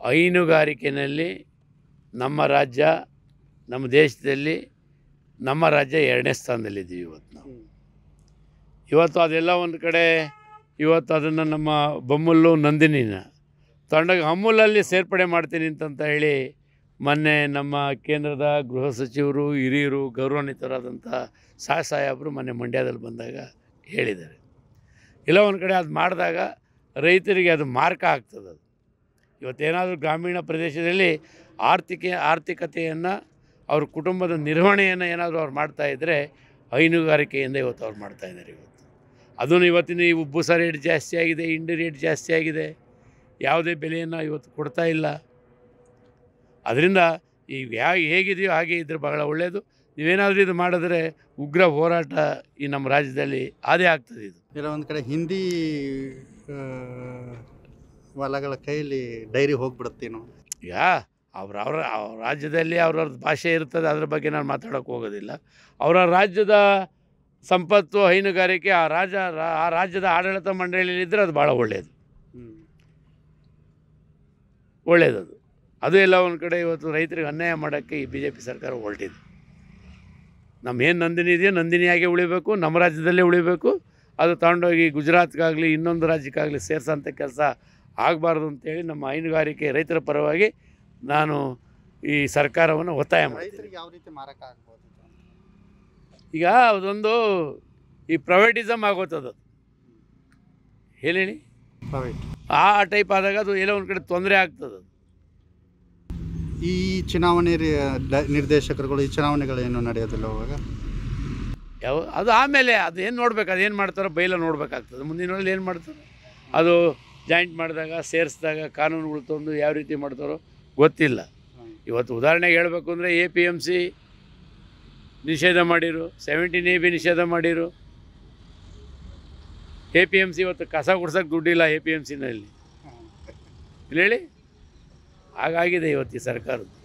ಹೈನುಗಾರಿಕೆಯಲ್ಲಿ ನಮ್ಮ ರಾಜ್ಯ ನಮ್ಮ ದೇಶದಲ್ಲಿ ನಮ್ಮ ರಾಜ್ಯ ಎರಡನೇ ಸ್ಥಾನದಲ್ಲಿದ್ದೀವಿ ಇವತ್ತು ನಾವು ಇವತ್ತು ಅದೆಲ್ಲ ಒಂದು ಕಡೆ ಇವತ್ತು ಅದನ್ನು ನಮ್ಮ ಬೊಮ್ಮಲ್ಲು ನಂದಿನಿನ ತಗೊಂಡೋಗಿ ಅಮೂಲಲ್ಲಿ ಸೇರ್ಪಡೆ ಮಾಡ್ತೀನಿ ಅಂತಂತ ಹೇಳಿ ಮೊನ್ನೆ ನಮ್ಮ ಕೇಂದ್ರದ ಗೃಹ ಸಚಿವರು ಹಿರಿಯರು ಗೌರವಾನ್ವಿತರಾದಂಥ ಸಾ ಸಾಹೇಬರು ಮೊನ್ನೆ ಮಂಡ್ಯದಲ್ಲಿ ಬಂದಾಗ ಹೇಳಿದ್ದಾರೆ ಇಲ್ಲ ಒಂದು ಕಡೆ ಅದು ಮಾಡಿದಾಗ ರೈತರಿಗೆ ಅದು ಮಾರ್ಕ ಆಗ್ತದೆ ಅದು ಇವತ್ತೇನಾದರೂ ಗ್ರಾಮೀಣ ಪ್ರದೇಶದಲ್ಲಿ ಆರ್ಥಿಕ ಆರ್ಥಿಕತೆಯನ್ನು ಅವ್ರ ಕುಟುಂಬದ ನಿರ್ವಹಣೆಯನ್ನು ಏನಾದರೂ ಅವ್ರು ಮಾಡ್ತಾಯಿದ್ರೆ ಹೈನುಗಾರಿಕೆಯಿಂದ ಇವತ್ತು ಅವ್ರು ಮಾಡ್ತಾಯಿದ್ದಾರೆ ಇವತ್ತು ಅದನ್ನು ಇವತ್ತಿನ ಈ ಉಬ್ಬುಸ ರೇಟ್ ಜಾಸ್ತಿ ಆಗಿದೆ ಇಂಡಿ ರೇಟ್ ಜಾಸ್ತಿ ಆಗಿದೆ ಯಾವುದೇ ಬೆಲೆಯನ್ನು ಇವತ್ತು ಕೊಡ್ತಾ ಇಲ್ಲ ಅದರಿಂದ ಈ ಯಾ ಹೇಗಿದೆಯೋ ಹಾಗೆ ಇದ್ರೆ ಬಹಳ ಒಳ್ಳೆಯದು ನೀವೇನಾದರೂ ಇದು ಮಾಡಿದ್ರೆ ಉಗ್ರ ಹೋರಾಟ ಈ ನಮ್ಮ ರಾಜ್ಯದಲ್ಲಿ ಅದೇ ಆಗ್ತದೆ ಇದು ಇಲ್ಲ ಒಂದು ಕಡೆ ಹಿಂದಿ ಆ, ಹೊಲಗಳ ಕೈಯಲ್ಲಿ ಡೈರಿ ಹೋಗ್ಬಿಡುತ್ತೇನೋ ಈಗ ಅವ್ರ ಅವರ ಅವ್ರ ರಾಜ್ಯದಲ್ಲಿ ಅವ್ರವ್ರದ್ದು ಭಾಷೆ ಇರ್ತದೆ ಅದ್ರ ಬಗ್ಗೆ ನಾನು ಮಾತಾಡೋಕ್ಕೆ ಹೋಗೋದಿಲ್ಲ ಅವರ ರಾಜ್ಯದ ಸಂಪತ್ತು ಹೈನುಗಾರಿಕೆ ಆ ರಾಜ ರಾ- ಆ ರಾಜ್ಯದ ಆಡಳಿತ ಮಂಡಳಿಯಲ್ಲಿದ್ದರೆ ಅದು ಭಾಳ ಒಳ್ಳೆಯದು ಒಳ್ಳೆಯದದು ಅದು ಎಲ್ಲ ಒಂದು ಕಡೆ ಇವತ್ತು ರೈತರಿಗೆ ಅನ್ಯಾಯ ಮಾಡೋಕ್ಕೆ ಈ ಬಿ ಜೆ ಪಿ ಸರ್ಕಾರ ಹೊರಟಿದೆ ನಮ್ಮ ಏನು ನಂದಿನಿ ಇದೆಯೋ ನಂದಿನಿಯಾಗೆ ಉಳಿಬೇಕು ನಮ್ಮ ರಾಜ್ಯದಲ್ಲೇ ಉಳಿಬೇಕು ಅದು ತಗೊಂಡೋಗಿ ಗುಜರಾತ್ಗಾಗಲಿ ಇನ್ನೊಂದು ರಾಜ್ಯಕ್ಕಾಗಲಿ ಸೇರಿಸೋಂಥ ಕೆಲಸ ಆಗಬಾರ್ದು ಅಂತೇಳಿ ನಮ್ಮ ಹೈನುಗಾರಿಕೆ ರೈತರ ಪರವಾಗಿ ನಾನು ಈ ಸರ್ಕಾರವನ್ನು ಒತ್ತಾಯ ಮಾಡ್ತೀನಿ ರೈತರಿಗೆ ಯಾವ ರೀತಿ ಮಾರಕ ಆಗ್ಬೋದು ಇದು? ಈಗ ಅದೊಂದು ಈ ಪ್ರೈವೇಟಿಸಮ್ ಆಗೋತದ ಹೇಳಿ ಹೇಳಿ Private. ಆ ಟೈಪ್ ಆದಾಗ ಅದು ಎಲ್ಲೋ ಒಂದು ಕಡೆ ತೊಂದರೆ ಆಗ್ತದೆ ಅದು ಈ ಚುನಾವಣೆ ರಿ- ಡ- ನಿರ್ದೇಶಕರುಗಳು ಈ ಚುನಾವಣೆಗಳೇನು ನಡೆಯೋದಿಲ್ಲ ಅವಾಗ ಯಾವ ಅದು ಆಮೇಲೆ ಅದು ಏನು ನೋಡ್ಬೇಕು ಅದೇನು ಮಾಡ್ತಾರೋ ಬೈಲ ನೋಡಬೇಕಾಗ್ತದೆ ಮುಂದಿನ ವರ್ಷದಲ್ಲಿ ಏನು ಮಾಡ್ತಾರೆ ಅದು ಜಾಯಿಂಟ್ ಮಾಡಿದಾಗ ಸೇರಿಸಿದಾಗ ಕಾನೂನುಗಳು ತಂದು ಯಾವ ರೀತಿ ಮಾಡ್ತಾರೋ ಗೊತ್ತಿಲ್ಲ ಇವತ್ತು ಉದಾಹರಣೆಗೆ ಹೇಳಬೇಕು ಅಂದರೆ ಎ ಪಿ ಎಮ್ ಸಿ ನಿಷೇಧ ಮಾಡಿರು ಸೆವೆಂಟೀನ್ ಎ ಬಿ ನಿಷೇಧ ಮಾಡಿರು ಎ ಪಿ ಎಮ್ ಸಿ ಇವತ್ತು ಕಸ ಗುಡ್ಸೋಕ್ಕೆ ದುಡ್ಡಿಲ್ಲ ಎ ಪಿ ಎಮ್ ಸಿನಲ್ಲಿ ಇಲ್ಲಿ ಹೇಳಿ ಹಾಗಾಗಿದೆ ಇವತ್ತು ಈ ಸರ್ಕಾರದ್ದು